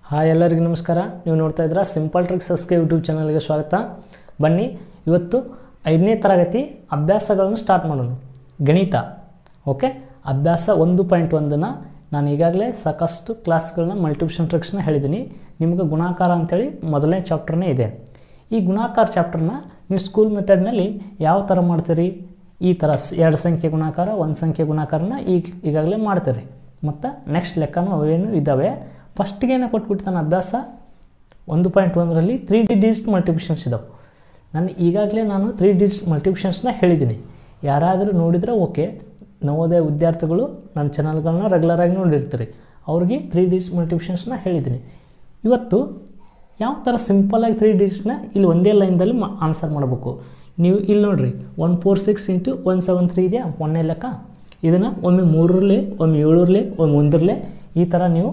hi ಎಲ್ಲರಿಗೂ ನಮಸ್ಕಾರ ನೀವು ನೋಡ್ತಾ ಇದ್ದೀರಾ ಸಿಂಪಲ್ ಟ್ರಿಕ್ಸಸ್ಗೆ ಯೂಟ್ಯೂಬ್ ಚಾನಲ್ಗೆ ಸ್ವಾಗತ ಬನ್ನಿ ಇವತ್ತು ಐದನೇ ತರಗತಿ ಅಭ್ಯಾಸಗಳನ್ನು ಸ್ಟಾರ್ಟ್ ಮಾಡೋಣ ಗಣಿತ ಓಕೆ ಅಭ್ಯಾಸ ಒಂದು ಪಾಯಿಂಟ್ ಒಂದನ್ನು ನಾನು ಈಗಾಗಲೇ ಸಾಕಷ್ಟು ಕ್ಲಾಸ್ಗಳನ್ನ ಮಲ್ಟಿಪ್ಷನ್ ಟ್ರಿಕ್ಸ್ನ ಹೇಳಿದ್ದೀನಿ ನಿಮಗೆ ಗುಣಾಕಾರ ಅಂತೇಳಿ ಮೊದಲನೇ ಚಾಪ್ಟರ್ನೇ ಇದೆ ಈ ಗುಣಾಕಾರ ಚಾಪ್ಟರ್ನ ನೀವು ಸ್ಕೂಲ್ ಮೆಥಡ್ನಲ್ಲಿ ಯಾವ ಥರ ಮಾಡ್ತೀರಿ ಈ ಥರ ಸ್- ಎರಡು ಸಂಖ್ಯೆ ಗುಣಾಕಾರ ಒಂದು ಸಂಖ್ಯೆ ಗುಣಾಕಾರನ ಈಗ ಈಗಾಗಲೇ ಮಾಡ್ತೀರಿ ಮತ್ತು ನೆಕ್ಸ್ಟ್ ಲೆಕ್ಕನೂ ಅವೇನು ಇದ್ದಾವೆ ಫಸ್ಟಿಗೇನೆ ಕೊಟ್ಬಿಡ್ತಾನೆ ಅಭ್ಯಾಸ ಒಂದು ಪಾಯಿಂಟ್ ಒಂದರಲ್ಲಿ ತ್ರೀ ಡಿಜಿಟ್ ಮಲ್ಟಿಪ್ಷನ್ಸ್ ಇದಾವೆ ನಾನು ಈಗಾಗಲೇ ನಾನು ತ್ರೀ ಡಿಜಿಟ್ ಮಲ್ಟಿಪ್ಷನ್ಸ್ನ ಹೇಳಿದ್ದೀನಿ ಯಾರಾದರೂ ನೋಡಿದರೆ ಓಕೆ ನವೋದಯ ವಿದ್ಯಾರ್ಥಿಗಳು ನನ್ನ ಚಾನಲ್ಗಳನ್ನ ರೆಗ್ಯುಲರಾಗಿ ನೋಡಿರ್ತೀರಿ ಅವ್ರಿಗೆ ತ್ರೀ ಡಿಜಿಟ್ ಮಲ್ಟಿಪ್ಷನ್ಸ್ನ ಹೇಳಿದ್ದೀನಿ ಇವತ್ತು ಯಾವ ಥರ ಸಿಂಪಲ್ಲಾಗಿ ತ್ರೀ ಡಿಜಿಟ್ಸ್ನ ಇಲ್ಲಿ ಒಂದೇ ಲೈನ್ದಲ್ಲಿ ಮಾ ಆನ್ಸರ್ ಮಾಡಬೇಕು ನೀವು ಇಲ್ಲಿ ನೋಡ್ರಿ one four six into one seven three ಇದೆಯಾ ಒಂದನೇ ಲೆಕ್ಕ ಇದನ್ನು ಒಮ್ಮೆ ಮೂರರಲ್ಲೇ ಒಮ್ಮೆ ಏಳರಲ್ಲೇ ಒಮ್ಮೆ ಒಂದರಲ್ಲೇ ಈ ಥರ ನೀವು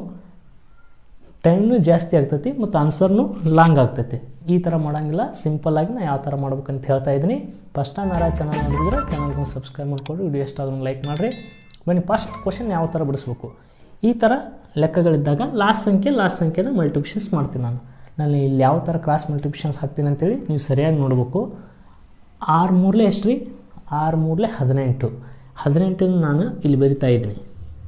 ಟೈಮ್ನು ಜಾಸ್ತಿ ಆಗ್ತೈತಿ ಮತ್ತು ಆನ್ಸರ್ನು ಲಾಂಗ್ ಆಗ್ತೈತಿ ಈ ಥರ ಮಾಡೋಂಗಿಲ್ಲ ಸಿಂಪಲ್ಲಾಗಿ ನಾ ಯಾವ ಥರ ಮಾಡ್ಬೇಕಂತ ಹೇಳ್ತಾ ಇದ್ದೀನಿ ಫಸ್ಟ್ ಟೈಮ್ ಯಾರು ಚಾನಲ್ ನೋಡಿದ್ರೆ ಚಾನಲ್ಗೆ ಸಬ್ಸ್ಕ್ರೈಬ್ ಮಾಡ್ಕೊಂಡು ವಿಡಿಯೋ ಇಷ್ಟ ಆದ್ರೆ ಲೈಕ್ ಮಾಡಿರಿ ಬನ್ನಿ ಫಸ್ಟ್ ಕ್ವಶನ್ ಯಾವ ಥರ ಬಿಡಿಸ್ಬೇಕು ಈ ಥರ ಲೆಕ್ಕಗಳಿದ್ದಾಗ ಲಾಸ್ಟ್ ಸಂಖ್ಯೆ ಲಾಸ್ಟ್ ಸಂಖ್ಯೆನ ಮಲ್ಟಿಪ್ಷನ್ಸ್ ಮಾಡ್ತೀನಿ ನಾನು ನಾನು ಇಲ್ಲಿ ಯಾವ ಥರ ಕ್ರಾಸ್ ಮಲ್ಟಿಪ್ಷನ್ಸ್ ಹಾಕ್ತೀನಿ ಅಂತೇಳಿ ನೀವು ಸರಿಯಾಗಿ ನೋಡಬೇಕು ಆರು ಮೂರಲೆ ಎಷ್ಟು ರೀ ಆರು ಮೂರಲೆ ಹದಿನೆಂಟು ಹದಿನೆಂಟನ್ನು ನಾನು ಇಲ್ಲಿ ಬರಿತಾ ಇದ್ದೀನಿ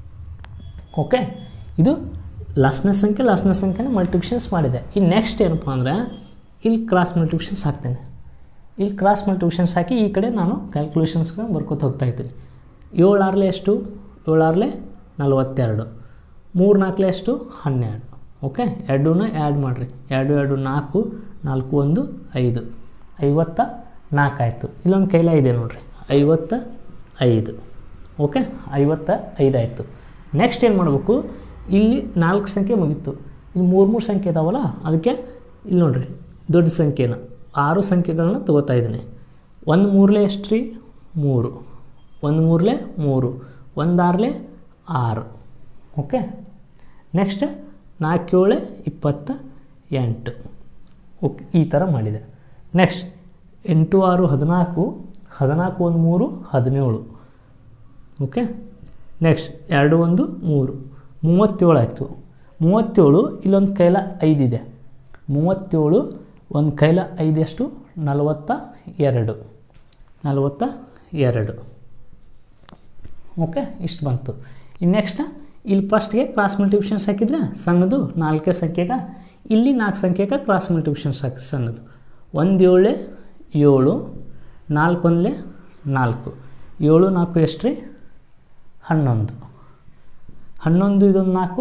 ಓಕೆ ಇದು ಲಾಸ್ಟ್ನೇ ಸಂಖ್ಯೆ ಲಾಸ್ಟ್ನೇ ಸಂಖ್ಯೆನ ಮಲ್ಟಿಪ್ಷನ್ಸ್ ಮಾಡಿದೆ ಈ ನೆಕ್ಸ್ಟ್ ಏನಪ್ಪ ಅಂದರೆ ಇಲ್ಲಿ ಕ್ರಾಸ್ ಮಲ್ಟಿಪ್ಷನ್ಸ್ ಹಾಕ್ತೇನೆ ಇಲ್ಲಿ ಕ್ರಾಸ್ ಮಲ್ಟಿಪ್ಷನ್ಸ್ ಹಾಕಿ ಈ ಕಡೆ ನಾನು ಕ್ಯಾಲ್ಕುಲೇಷನ್ಸ್ನ ಬರ್ಕೋತ ಹೋಗ್ತಾ ಇದ್ದೀನಿ ಏಳು ಆರಲೆ ಎಷ್ಟು ಏಳು ಆರಲೆ ನಲವತ್ತೆರಡು ಮೂರು ನಾಲ್ಕಲೆ ಎಷ್ಟು ಹನ್ನೆರಡು ಓಕೆ ಎರಡೂನ ಆ್ಯಡ್ ಮಾಡಿರಿ ಎರಡು ಎರಡು ನಾಲ್ಕು ನಾಲ್ಕು ಒಂದು ಐದು ಐವತ್ತ ನಾಲ್ಕು ಆಯಿತು ಇಲ್ಲೊಂದು ಕೈಲ ಇದೆ ನೋಡಿರಿ ಐವತ್ತ ಐದು ಓಕೆ ಐವತ್ತ ಐದು ಆಯಿತು ನೆಕ್ಸ್ಟ್ ಏನು ಮಾಡಬೇಕು ಇಲ್ಲಿ ನಾಲ್ಕು ಸಂಖ್ಯೆ ಮುಗೀತು ಇಲ್ಲಿ ಮೂರು ಮೂರು ಸಂಖ್ಯೆ ಇದಾವಲ್ಲ ಅದಕ್ಕೆ ಇಲ್ಲಿ ನೋಡ್ರಿ ದೊಡ್ಡ ಸಂಖ್ಯೆನ ಆರು ಸಂಖ್ಯೆಗಳನ್ನ ತಗೋತಾ ಇದ್ದೀನಿ ಒಂದು ಮೂರಲೆ ಎಷ್ಟು ರೀ ಮೂರು ಒಂದು ಮೂರಲೆ ಮೂರು ಒಂದು ಆರಲೆ ಆರು ಓಕೆ ನೆಕ್ಸ್ಟ್ ನಾಲ್ಕು ಏಳೆ ಇಪ್ಪತ್ತ ಎಂಟು ಓಕೆ ಈ ಥರ ಮಾಡಿದೆ ನೆಕ್ಸ್ಟ್ ಎಂಟು ಆರು ಹದಿನಾಲ್ಕು ಹದಿನಾಲ್ಕು ಒಂದು ಮೂರು ಹದಿನೇಳು ಓಕೆ ನೆಕ್ಸ್ಟ್ ಎರಡು ಒಂದು ಮೂರು ಮೂವತ್ತೇಳು ಆಯಿತು ಮೂವತ್ತೇಳು ಇಲ್ಲೊಂದು ಕೈಲ ಐದಿದೆ ಮೂವತ್ತೇಳು ಒಂದು ಕೈಲ ಐದೆಷ್ಟು ನಲವತ್ತ ಎರಡು ನಲವತ್ತ ಎರಡು ಓಕೆ ಇಷ್ಟು ಬಂತು ಇನ್ನು ನೆಕ್ಸ್ಟ್ ಇಲ್ಲಿ ಫಸ್ಟ್ಗೆ ಕ್ರಾಸ್ ಮಲ್ಟಿಪ್ಷನ್ಸ್ ಹಾಕಿದ್ರೆ ಸಣ್ಣದು ನಾಲ್ಕೇ ಸಂಖ್ಯೆಗ ಇಲ್ಲಿ ನಾಲ್ಕು ಸಂಖ್ಯೆಗೆ ಕ್ರಾಸ್ ಮಲ್ಟಿಪ್ಷನ್ಸ್ ಹಾಕಿ ಸಣ್ಣದು ಒಂದು ಏಳೆ ಏಳು ನಾಲ್ಕು ಒಂದಲೇ ನಾಲ್ಕು ಏಳು ನಾಲ್ಕು ಎಷ್ಟು ರೀ ಹನ್ನೊಂದು ಹನ್ನೊಂದು ಇದೊಂದು ನಾಲ್ಕು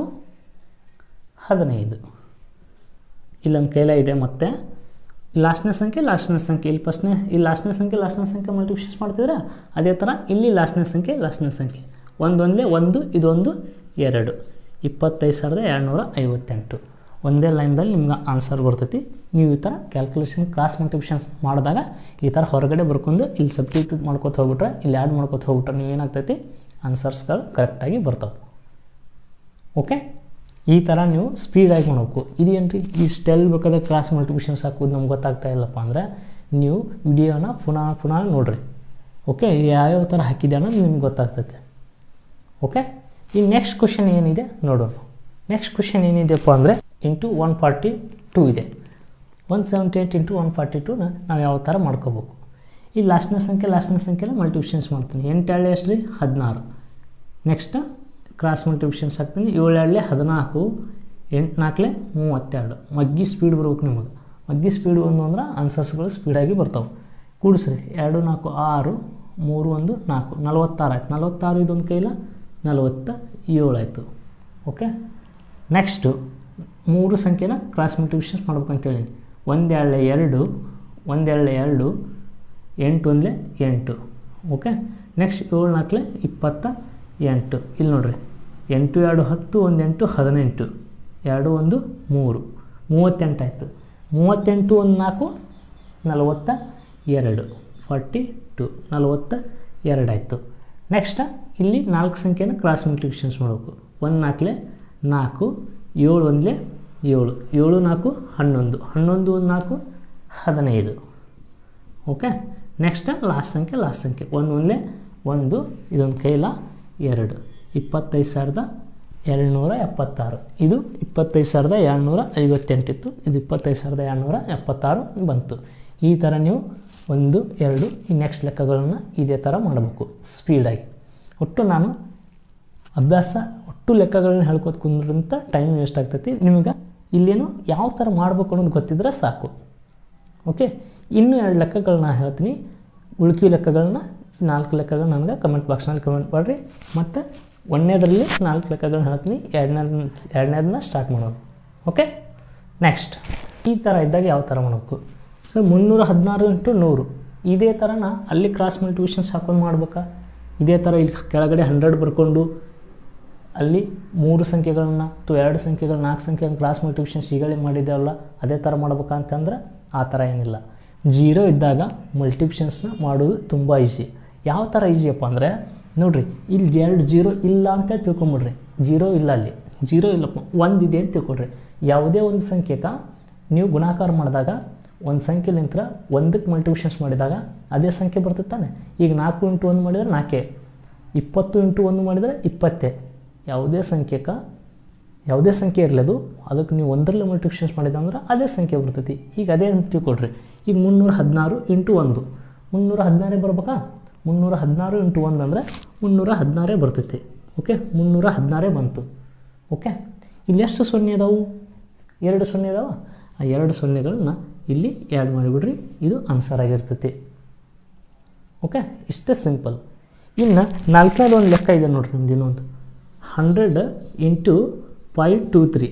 ಹದಿನೈದು ಇಲ್ಲೊಂದು ಕೈಲ ಇದೆ ಮತ್ತೆ ಲಾಸ್ಟ್ನೇ ಸಂಖ್ಯೆ ಲಾಸ್ಟ್ನೇ ಸಂಖ್ಯೆ ಇಲ್ಲಿ ಫಸ್ಟ್ನೇ ಇಲ್ಲಿ ಲಾಸ್ಟ್ನೇ ಸಂಖ್ಯೆ ಲಾಸ್ಟ್ನೇ ಸಂಖ್ಯೆ ಮಲ್ಟಿಪ್ಷನ್ಸ್ ಮಾಡ್ತಿದ್ರೆ ಅದೇ ಥರ ಇಲ್ಲಿ ಲಾಸ್ಟ್ನೇ ಸಂಖ್ಯೆ ಲಾಸ್ಟ್ನೇ ಸಂಖ್ಯೆ ಒಂದೊಂದಲೇ ಒಂದು ಇದೊಂದು ಎರಡು ಇಪ್ಪತ್ತೈದು ಸಾವಿರದ ಎರಡುನೂರ ಐವತ್ತೆಂಟು ಒಂದೇ ಲೈನ್ದಲ್ಲಿ ನಿಮ್ಗೆ ಆನ್ಸರ್ ಬರ್ತೈತಿ ನೀವು ಈ ಥರ ಕ್ಯಾಲ್ಕುಲೇಷನ್ ಕ್ರಾಸ್ ಮಲ್ಟಿಪ್ಷನ್ಸ್ ಮಾಡಿದಾಗ ಈ ಥರ ಹೊರಗಡೆ ಬರ್ಕೊಂಡು ಇಲ್ಲಿ ಸಬ್ಸ್ಟಿಟ್ಯೂಟ್ ಮಾಡ್ಕೊತ ಹೋಗ್ಬಿಟ್ರೆ ಇಲ್ಲಿ ಆ್ಯಡ್ ಮಾಡ್ಕೊತ ಹೋಗ್ಬಿಟ್ರೆ ನೀವು ಏನಾಗ್ತೈತಿ ಆನ್ಸರ್ಸ್ಗಳು ಕರೆಕ್ಟಾಗಿ ಬರ್ತಾವೆ ಓಕೆ ಈ ಥರ ನೀವು ಸ್ಪೀಡಾಗಿ ಮಾಡಬೇಕು ಇದೇನು ರೀ ಇಷ್ಟೆಲ್ಲ ಬೇಕಾದ್ರೆ ಕ್ಲಾಸ್ ಮಲ್ಟಿಪ್ಷನ್ಸ್ ಹಾಕೋದು ನಮ್ಗೆ ಗೊತ್ತಾಗ್ತಾ ಇಲ್ಲಪ್ಪ ಅಂದರೆ ನೀವು ವಿಡಿಯೋನ ಪುನಃ ಪುನಃ ನೋಡಿರಿ ಓಕೆ ಯಾವ್ಯಾವ ಥರ ಹಾಕಿದೆ ಅನ್ನೋದು ನಿಮ್ಗೆ ಗೊತ್ತಾಗ್ತೈತೆ ಓಕೆ ಈ ನೆಕ್ಸ್ಟ್ ಕ್ವಶನ್ ಏನಿದೆ ನೋಡೋಣ ನೆಕ್ಸ್ಟ್ ಕ್ವಶನ್ ಏನಿದೆಯಪ್ಪ ಅಂದರೆ ಇಂಟು ಒನ್ ಫಾರ್ಟಿ ಟೂ ಇದೆ one seventy eight into one forty ಟೂನ ನಾವು ಯಾವ ಥರ ಮಾಡ್ಕೋಬೇಕು ಈ ಲಾಸ್ಟ್ನೇ ಸಂಖ್ಯೆ ಲಾಸ್ಟ್ನೇ ಸಂಖ್ಯೆನ ಮಲ್ಟಿಪ್ಷನ್ಸ್ ಮಾಡ್ತೀನಿ ಎಂಟು ಎಳ್ಳೆ ಎಷ್ಟು ರೀ ಹದಿನಾರು ನೆಕ್ಸ್ಟ್ ಕ್ರಾಸ್ ಮಲ್ಟಿಪ್ಷನ್ಸ್ ಹಾಕ್ತೀನಿ ಏಳು ಎರಡಲೆ ಹದಿನಾಲ್ಕು ಎಂಟು ನಾಲ್ಕಲೆ ಮೂವತ್ತೆರಡು ಮಗ್ಗಿ ಸ್ಪೀಡ್ ಬರ್ಬೇಕು ನಿಮಗೆ ಮಗ್ಗಿ ಸ್ಪೀಡ್ ಬಂದು ಅಂದ್ರೆ ಆನ್ಸರ್ಸ್ಗಳು ಸ್ಪೀಡಾಗಿ ಬರ್ತಾವೆ ಕೂಡಿಸ್ರಿ ಎರಡು ನಾಲ್ಕು ಆರು ಮೂರು ಒಂದು ನಾಲ್ಕು ನಲವತ್ತಾರು ಆಯ್ತು ನಲವತ್ತಾರು ಇದೊಂದು ಕೈಲ ನಲವತ್ತ ಏಳು ಆಯಿತು ಓಕೆ ನೆಕ್ಸ್ಟು ಮೂರು ಸಂಖ್ಯೆನ ಕ್ರಾಸ್ ಮಲ್ಟಿಪ್ಷನ್ಸ್ ಮಾಡ್ಬೇಕಂತೇಳಿ ಒಂದು ಎರಡಲೆ ಎರಡು ಒಂದು ಎರಡಲೆ ಎರಡು ಎಂಟು ಒಂದಲೇ ಎಂಟು ಓಕೆ ನೆಕ್ಸ್ಟ್ ಏಳು ನಾಲ್ಕಲೆ ಇಪ್ಪತ್ತ ಎಂಟು ಇಲ್ಲಿ ನೋಡ್ರಿ ಎಂಟು ಎರಡು ಹತ್ತು ಒಂದು ಎಂಟು ಹದಿನೆಂಟು ಎರಡು ಒಂದು ಮೂರು ಮೂವತ್ತೆಂಟು ಆಯಿತು ಮೂವತ್ತೆಂಟು ಒಂದು ನಾಲ್ಕು ನಲವತ್ತ ಎರಡು ಫಾರ್ಟಿ ಟು ನಲವತ್ತ ಎರಡು ಆಯಿತು ನೆಕ್ಸ್ಟ್ ಇಲ್ಲಿ ನಾಲ್ಕು ಸಂಖ್ಯೆನ ಕ್ರಾಸ್ ಮಲ್ಟಿಪ್ಷನ್ಸ್ ಮಾಡಬೇಕು ಒಂದು ನಾಲ್ಕಲೆ ನಾಲ್ಕು ಏಳು ಒಂದಲೇ ಏಳು ಏಳು ನಾಲ್ಕು ಹನ್ನೊಂದು ಹನ್ನೊಂದು ಒಂದು ನಾಲ್ಕು ಹದಿನೈದು ಓಕೆ ನೆಕ್ಸ್ಟ್ ಲಾಸ್ಟ್ ಸಂಖ್ಯೆ ಲಾಸ್ಟ್ ಸಂಖ್ಯೆ ಒಂದು ಒಂದಲೇ ಒಂದು ಇದೊಂದು ಕೈಲ ಎರಡು ಇಪ್ಪತ್ತೈದು ಸಾವಿರದ ಎರಡುನೂರ ಎಪ್ಪತ್ತಾರು ಇದು ಇಪ್ಪತ್ತೈದು ಸಾವಿರದ ಏಳ್ನೂರ ಐವತ್ತೆಂಟಿತ್ತು ಇದು ಇಪ್ಪತ್ತೈದು ಸಾವಿರದ ಏಳ್ನೂರ ಎಪ್ಪತ್ತಾರು ಬಂತು ಈ ಥರ ನೀವು ಒಂದು ಎರಡು ಈ ನೆಕ್ಸ್ಟ್ ಲೆಕ್ಕಗಳನ್ನು ಇದೇ ಥರ ಮಾಡಬೇಕು ಸ್ಪೀಡಾಗಿ ಒಟ್ಟು ನಾನು ಅಭ್ಯಾಸ ಒಟ್ಟು ಲೆಕ್ಕಗಳನ್ನ ಹೇಳ್ಕೊತ ಕುಂದ್ರಂತ ಟೈಮ್ ವೇಸ್ಟ್ ಆಗ್ತೈತಿ ನಿಮಗೆ ಇಲ್ಲೇನು ಯಾವ ಥರ ಮಾಡಬೇಕು ಅನ್ನೋದು ಗೊತ್ತಿದ್ರೆ ಸಾಕು ಓಕೆ ಇನ್ನೂ ಎರಡು ಲೆಕ್ಕಗಳನ್ನ ಹೇಳ್ತೀನಿ ಉಳ್ಕಿ ಲೆಕ್ಕಗಳನ್ನ ನಾಲ್ಕು ಲೆಕ್ಕಗಳನ್ನ ನನಗೆ ಕಮೆಂಟ್ ಬಾಕ್ಸ್ನಲ್ಲಿ ಕಮೆಂಟ್ ಮಾಡಿರಿ ಮತ್ತು ಒಂದನೇದರಲ್ಲಿ ನಾಲ್ಕು ಲೆಕ್ಕಗಳನ್ನ ಹೇಳ್ತೀನಿ ಎರಡನೇ ಎರಡನೇದನ್ನ ಸ್ಟಾರ್ಟ್ ಮಾಡೋಣ ಓಕೆ ನೆಕ್ಸ್ಟ್ ಈ ಥರ ಇದ್ದಾಗ ಯಾವ ಥರ ಮಾಡಬೇಕು ಸೊ ಮುನ್ನೂರ ಹದಿನಾರು ಇಂಟು ನೂರು ಇದೇ ಥರನ ಅಲ್ಲಿ ಕ್ರಾಸ್ ಮಲ್ಟಿಪ್ಲಿಕೇಶನ್ಸ್ ಹಾಕೊಂಡು ಮಾಡ್ಬೇಕಾ ಇದೇ ಥರ ಇಲ್ಲಿ ಕೆಳಗಡೆ ಹಂಡ್ರೆಡ್ ಬರ್ಕೊಂಡು ಅಲ್ಲಿ ಮೂರು ಸಂಖ್ಯೆಗಳನ್ನ ಅಥವಾ ಎರಡು ಸಂಖ್ಯೆಗಳು ನಾಲ್ಕು ಸಂಖ್ಯೆಗಳನ್ನ ಕ್ರಾಸ್ ಮಲ್ಟಿಪ್ಲಿಕೇಶನ್ಸ್ ಈಗಲೇ ಮಾಡಿದ್ದೇವಲ್ಲ ಅದೇ ಥರ ಮಾಡ್ಬೇಕಾ ಅಂತಂದ್ರೆ ಆ ಥರ ಏನಿಲ್ಲ ಜೀರೋ ಇದ್ದಾಗ ಮಲ್ಟಿಪ್ಲಿಕೇಶನ್ಸ್ನ ಮಾಡೋದು ತುಂಬ ಈಸಿ ಯಾವ ಥರ ಈಸಿಯಪ್ಪ ಅಂದರೆ ನೋಡಿರಿ ಇಲ್ಲಿ ಎರಡು ಜೀರೋ ಇಲ್ಲ ಅಂತ ತಿಳ್ಕೊಂಬಿಡ್ರಿ ಜೀರೋ ಇಲ್ಲ ಅಲ್ಲಿ ಜೀರೋ ಇಲ್ಲಪ್ಪ ಒಂದಿದೆ ಅಂತ ತಿಳ್ಕೊಳ್ರಿ ಯಾವುದೇ ಒಂದು ಸಂಖ್ಯೆಗೆ ನೀವು ಗುಣಾಕಾರ ಮಾಡಿದಾಗ ಒಂದು ಸಂಖ್ಯೆಲಿಂತ್ರ ಒಂದಕ್ಕೆ ಮಲ್ಟಿಪ್ಲಿಕೇಶನ್ಸ್ ಮಾಡಿದಾಗ ಅದೇ ಸಂಖ್ಯೆ ಬರ್ತದೆ ತಾನೆ ಈಗ ನಾಲ್ಕು ಇಂಟು ಒಂದು ಮಾಡಿದರೆ ನಾಲ್ಕೇ ಇಪ್ಪತ್ತು ಇಂಟು ಒಂದು ಮಾಡಿದರೆ ಇಪ್ಪತ್ತೇ ಯಾವುದೇ ಸಂಖ್ಯೆಗೆ ಯಾವುದೇ ಸಂಖ್ಯೆ ಇರಲಿ ಅದು ಅದಕ್ಕೆ ನೀವು ಒಂದರಲ್ಲಿ ಮಲ್ಟಿಪ್ಲಿಕೇಶನ್ಸ್ ಮಾಡಿದೆ ಅಂದ್ರೆ ಅದೇ ಸಂಖ್ಯೆ ಬರ್ತೈತಿ ಈಗ ಅದೇ ಅಂತ ತಿಳ್ಕೊಳ್ರಿ ಈಗ ಮುನ್ನೂರ ಹದಿನಾರು ಇಂಟು ಒಂದು ಮುನ್ನೂರ ಹದಿನಾರೇ ಬರ್ಬೇಕಾ ಮುನ್ನೂರ ಹದಿನಾರು ಇಂಟು ಒಂದು ಅಂದರೆ ಮುನ್ನೂರ ಹದಿನಾರೇ ಬರ್ತೈತಿ ಓಕೆ ಮುನ್ನೂರ ಹದಿನಾರೇ ಬಂತು ಓಕೆ ಇಲ್ಲಿ ಎಷ್ಟು ಸೊನ್ನೆ ಅದಾವು ಎರಡು ಸೊನ್ನೆ ಅದಾವ ಆ ಎರಡು ಸೊನ್ನೆಗಳನ್ನ ಇಲ್ಲಿ ಆ್ಯಡ್ ಮಾಡಿಬಿಡ್ರಿ ಇದು ಆನ್ಸರ್ ಆಗಿರ್ತೈತಿ ಓಕೆ ಇಷ್ಟೇ ಸಿಂಪಲ್ ಇನ್ನು ನಾಲ್ಕನೇದು ಒಂದು ಲೆಕ್ಕ ಇದೆ ನೋಡ್ರಿ ನಿಮ್ದು ಇನ್ನೊಂದು hundred into five two three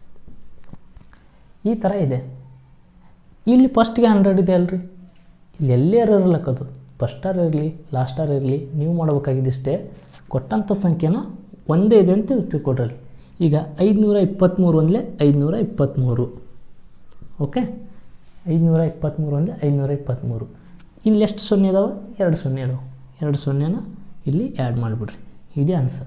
ಈ ಥರ ಇದೆ ಇಲ್ಲಿ ಫಸ್ಟ್ಗೆ ಹಂಡ್ರೆಡ್ ಇದೆ ಅಲ್ರಿ ಇಲ್ಲಿ ಎಲ್ಲೇ ಇರಲಕ್ಕದು ಫಸ್ಟಾರ್ ಇರಲಿ ಲಾಸ್ಟಾರ್ ಇರಲಿ ನೀವು ಮಾಡಬೇಕಾಗಿದ್ದಿಷ್ಟೇ ಕೊಟ್ಟಂಥ ಸಂಖ್ಯೆನ ಒಂದೇ ಇದೆ ಅಂತ ತಿಳ್ಕೊಡ್ರಿ ಈಗ ಐದುನೂರ ಇಪ್ಪತ್ತ್ಮೂರು ಒಂದಲೇ ಐದುನೂರ ಇಪ್ಪತ್ತ್ಮೂರು ಓಕೆ ಐದುನೂರ ಇಪ್ಪತ್ತ್ಮೂರು ಒಂದೇ ಐದುನೂರ ಇಪ್ಪತ್ತ್ಮೂರು ಇಲ್ಲಿ ಎಷ್ಟು ಸೊನ್ನೆ ಇದಾವೆ ಎರಡು ಸೊನ್ನೆ ಇದಾವೆ ಎರಡು ಸೊನ್ನೆನ ಇಲ್ಲಿ ಆ್ಯಡ್ ಮಾಡಿಬಿಡ್ರಿ ಇದೇ ಆನ್ಸರ್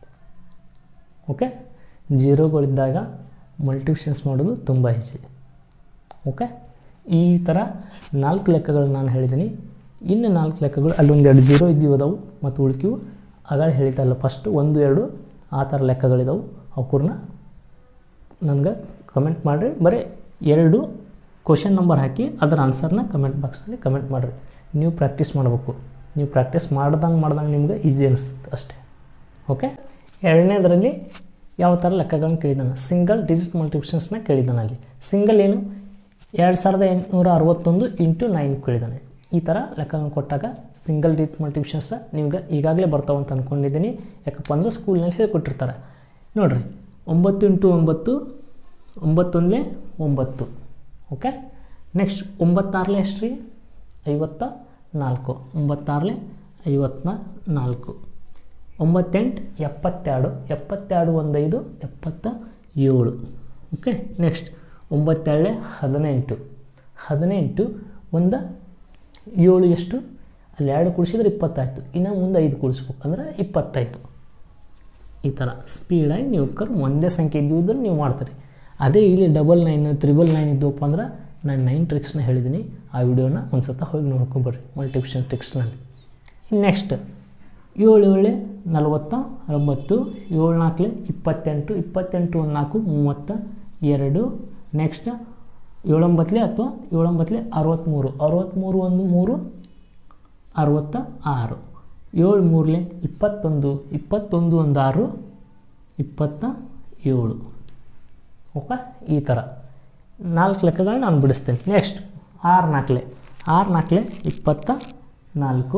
ಓಕೆ ಜೀರೋಗಳಿದ್ದಾಗ ಮಲ್ಟಿಪ್ಷನ್ಸ್ ಮಾಡೋದು ತುಂಬ ಈಸಿ ಓಕೆ ಈ ಥರ ನಾಲ್ಕು ಲೆಕ್ಕಗಳು ನಾನು ಹೇಳಿದ್ದೀನಿ ಇನ್ನು ನಾಲ್ಕು ಲೆಕ್ಕಗಳು ಅಲ್ಲೊಂದು ಎರಡು ಜೀರೋ ಇದ್ದೀವಿ ಅದಾವು ಮತ್ತು ಉಳ್ಕಿವು ಆಗಾಗ ಹೇಳ್ತಾ ಇಲ್ಲ ಫಸ್ಟ್ ಒಂದು ಎರಡು ಆ ಥರ ಲೆಕ್ಕಗಳಿದಾವೆ ಅವಕೂರ್ನ ನನಗೆ ಕಮೆಂಟ್ ಮಾಡಿರಿ ಬರೀ ಎರಡು ಕ್ವಶನ್ ನಂಬರ್ ಹಾಕಿ ಅದರ ಆನ್ಸರ್ನ ಕಮೆಂಟ್ ಬಾಕ್ಸಲ್ಲಿ ಕಮೆಂಟ್ ಮಾಡಿರಿ ನೀವು ಪ್ರಾಕ್ಟೀಸ್ ಮಾಡಬೇಕು ನೀವು ಪ್ರಾಕ್ಟೀಸ್ ಮಾಡ್ದಂಗೆ ಮಾಡ್ದಂಗೆ ನಿಮ್ಗೆ ಈಸಿ ಅನಿಸುತ್ತೆ ಅಷ್ಟೇ ಓಕೆ ಎರಡನೇದರಲ್ಲಿ ಯಾವ ಥರ ಲೆಕ್ಕಗಳನ್ನ ಕೇಳಿದ್ದಾನೆ ಸಿಂಗಲ್ ಡಿಜಿಟ್ ಮಲ್ಟಿಪ್ಲಿಕೇಶನ್ಸ್ನ ಕೇಳಿದ್ದಾನೆ ಅಲ್ಲಿ ಸಿಂಗಲ್ ಏನು ಎರಡು ಸಾವಿರದ ಎಂಟುನೂರ ಅರವತ್ತೊಂದು ಇಂಟು ನೈನ್ ಕೇಳಿದ್ದಾನೆ ಈ ಥರ ಲೆಕ್ಕಗಳನ್ನ ಕೊಟ್ಟಾಗ ಸಿಂಗಲ್ ಡಿಜಿಟ್ ಮಲ್ಟಿಪ್ಲಿಕೇಶನ್ಸ್ ನಿಮ್ಗೆ ಈಗಾಗಲೇ ಬರ್ತಾವೆ ಅಂತ ಅಂದ್ಕೊಂಡಿದ್ದೀನಿ ಯಾಕಪ್ಪ ಅಂದ್ರೆ ಸ್ಕೂಲ್ನಲ್ಲಿ ಹೇಳ್ಕೊಟ್ಟಿರ್ತಾರೆ ನೋಡಿರಿ ಒಂಬತ್ತು ಇಂಟು ಒಂಬತ್ತು ಒಂಬತ್ತೊಂದಲೇ ಒಂಬತ್ತು ಓಕೆ ನೆಕ್ಸ್ಟ್ ಒಂಬತ್ತಾರಲೆ ಎಷ್ಟು ರೀ ಐವತ್ತ ನಾಲ್ಕು ಒಂಬತ್ತಾರಲೆ ಐವತ್ತ ನಾಲ್ಕು ಒಂಬತ್ತೆಂಟು ಎಪ್ಪತ್ತೆರಡು ಎಪ್ಪತ್ತೆರಡು ಒಂದೈದು ಎಪ್ಪತ್ತ ಏಳು ಓಕೆ ನೆಕ್ಸ್ಟ್ ಒಂಬತ್ತೆರಳೆ ಹದಿನೆಂಟು ಹದಿನೆಂಟು ಒಂದು ಏಳು ಎಷ್ಟು ಅಲ್ಲಿ ಎರಡು ಕುಡಿಸಿದ್ರೆ ಇಪ್ಪತ್ತಾಯಿತು ಇನ್ನು ಮುಂದೆ ಐದು ಕೂಡಿಸ್ಬೇಕು ಅಂದ್ರೆ ಇಪ್ಪತ್ತೈದು ಈ ಥರ ಸ್ಪೀಡಾಗಿ ನೀವು ಕರ್ ಒಂದೇ ಸಂಖ್ಯೆ ಇದ್ದಿದ್ರೆ ನೀವು ಮಾಡ್ತೀರಿ ಅದೇ ಇಲ್ಲಿ ಡಬಲ್ ನೈನ್ ತ್ರಿಬಲ್ ನೈನ್ ಇದ್ದವಪ್ಪ ಅಂದ್ರೆ ನಾನು ನೈನ್ ಟ್ರಿಕ್ಸ್ನ ಹೇಳಿದ್ದೀನಿ ಆ ವಿಡಿಯೋನ ಒಂದು ಸತ ಹೋಗಿ ನೋಡ್ಕೊಂಬರ್ರಿ ಮಲ್ಟಿಪ್ಷನ್ ಟ್ರಿಕ್ಸ್ನಲ್ಲಿ ಇನ್ನು ನೆಕ್ಸ್ಟ್ ಏಳು ಏಳೆ ನಲವತ್ತ ಒಂಬತ್ತು ಏಳು ನಾಲ್ಕಲೆ ಇಪ್ಪತ್ತೆಂಟು ಇಪ್ಪತ್ತೆಂಟು ಒಂದು ನಾಲ್ಕು ಮೂವತ್ತ ಎರಡು ನೆಕ್ಸ್ಟ್ ಏಳೊಂಬತ್ತಲೆ ಅಥವಾ ಏಳೊಂಬತ್ತಲೆ ಅರವತ್ತ್ಮೂರು ಅರವತ್ತ್ಮೂರು ಒಂದು ಮೂರು ಅರವತ್ತ ಆರು ಏಳು ಮೂರಲೆ ಇಪ್ಪತ್ತೊಂದು ಇಪ್ಪತ್ತೊಂದು ಒಂದು ಆರು ಇಪ್ಪತ್ತ ಏಳು ಓಕೆ ಈ ಥರ ನಾಲ್ಕು ಲೆಕ್ಕಗಳನ್ನ ನಾನು ಬಿಡಿಸ್ತೇನೆ ನೆಕ್ಸ್ಟ್ ಆರು ನಾಲ್ಕಲೆ ಆರು ನಾಲ್ಕಲೆ ಇಪ್ಪತ್ತ ನಾಲ್ಕು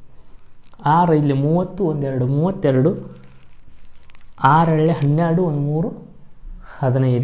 ಆರು ಇಲ್ಲಿ ಮೂವತ್ತು ಒಂದೆರಡು ಮೂವತ್ತೆರಡು ಆರು ಏಳೆ ಹನ್ನೆರಡು ಒಂದು ಮೂರು ಹದಿನೈದು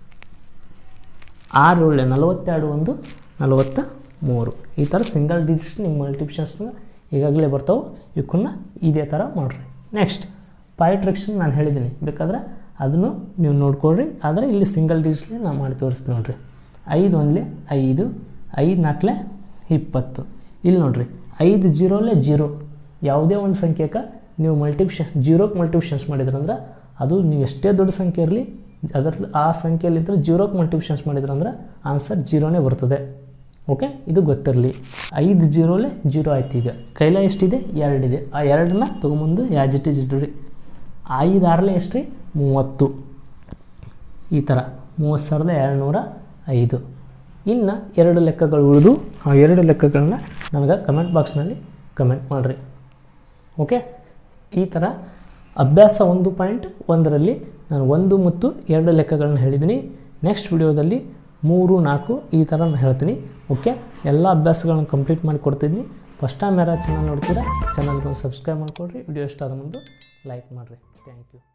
ಆರು ಏಳೆ ನಲವತ್ತೆರಡು ಒಂದು ನಲವತ್ತ ಮೂರು ಈ ಥರ ಸಿಂಗಲ್ ಡಿಜಿಟ್ ನಿಮ್ಮ ಮಲ್ಟಿಪ್ಷನ್ಸ್ನ ಈಗಾಗಲೇ ಬರ್ತಾವೆ ಇವಕ್ಕನ್ನ ಇದೇ ಥರ ಮಾಡಿರಿ ನೆಕ್ಸ್ಟ್ ಫೈವ್ ಟ್ರಿಕ್ಸ್ನ ನಾನು ಹೇಳಿದ್ದೀನಿ ಬೇಕಾದ್ರೆ ಅದನ್ನು ನೀವು ನೋಡ್ಕೊಳ್ರಿ ಆದರೆ ಇಲ್ಲಿ ಸಿಂಗಲ್ ಡಿಜಿಟ್ಲಿ ನಾನು ಮಾಡಿ ತೋರಿಸ್ತೀನಿ ನೋಡಿರಿ ಐದು ಒಂದಲೇ ಐದು ಐದು ನಾಲ್ಕಲೆ ಇಪ್ಪತ್ತು ಇಲ್ಲಿ ನೋಡಿರಿ ಐದು ಜೀರೋಲೆ ಜೀರೋ ಯಾವುದೇ ಒಂದು ಸಂಖ್ಯೆಗೆ ನೀವು ಮಲ್ಟಿಪ್ಷನ್ ಜೀರೋಕ್ಕೆ ಮಲ್ಟಿಪ್ಷನ್ಸ್ ಮಾಡಿದ್ರಂದ್ರೆ ಅದು ನೀವು ಎಷ್ಟೇ ದೊಡ್ಡ ಸಂಖ್ಯೆ ಇರಲಿ ಅದರ ಆ ಸಂಖ್ಯೆಯಲ್ಲಿದ್ದರೆ ಜೀರೋಕ್ಕೆ ಮಲ್ಟಿಪ್ಷನ್ಸ್ ಮಾಡಿದ್ರಂದ್ರೆ ಆನ್ಸರ್ ಜೀರೋನೇ ಬರ್ತದೆ ಓಕೆ ಇದು ಗೊತ್ತಿರಲಿ ಐದು ಜೀರೋಲೆ ಜೀರೋ ಆಯ್ತು ಈಗ ಕೈಲ ಎಷ್ಟಿದೆ ಎರಡಿದೆ ಆ ಎರಡನ್ನ ತೊಗೊಂಬಂದು ಯಾಜ್ ಇಟ್ ಇಸ್ ಇಡ್ರಿ ಐದು ಆರಲೆ ಎಷ್ಟು ರೀ ಮೂವತ್ತು ಈ ಥರ ಮೂವತ್ತು ಸಾವಿರದ ಎರಡುನೂರ ಐದು ಇನ್ನು ಎರಡು ಲೆಕ್ಕಗಳು ಉಳಿದು ಆ ಎರಡು ಲೆಕ್ಕಗಳನ್ನ ನನಗೆ ಕಮೆಂಟ್ ಬಾಕ್ಸ್ನಲ್ಲಿ ಕಮೆಂಟ್ ಮಾಡಿರಿ ಓಕೆ ಈ ಥರ ಅಭ್ಯಾಸ ಒಂದು ಪಾಯಿಂಟ್ ಒಂದರಲ್ಲಿ ನಾನು ಒಂದು ಮತ್ತು ಎರಡು ಲೆಕ್ಕಗಳನ್ನ ಹೇಳಿದ್ದೀನಿ ನೆಕ್ಸ್ಟ್ ವಿಡಿಯೋದಲ್ಲಿ ಮೂರು ನಾಲ್ಕು ಈ ಥರ ನಾನು ಹೇಳ್ತೀನಿ ಓಕೆ ಎಲ್ಲ ಅಭ್ಯಾಸಗಳನ್ನ ಕಂಪ್ಲೀಟ್ ಮಾಡಿ ಕೊಡ್ತಿದ್ದೀನಿ ಫಸ್ಟ್ ಟೈಮ್ ಯಾರು ಚಾನಲ್ ನೋಡ್ತೀರಾ ಚಾನಲ್ಗೆ ಒಂದು ಸಬ್ಸ್ಕ್ರೈಬ್ ಮಾಡಿಕೊಡ್ರಿ ವಿಡಿಯೋ ಇಷ್ಟ ಆದ ಮುಂದೆ ಲೈಕ್ ಮಾಡಿರಿ ಥ್ಯಾಂಕ್ ಯು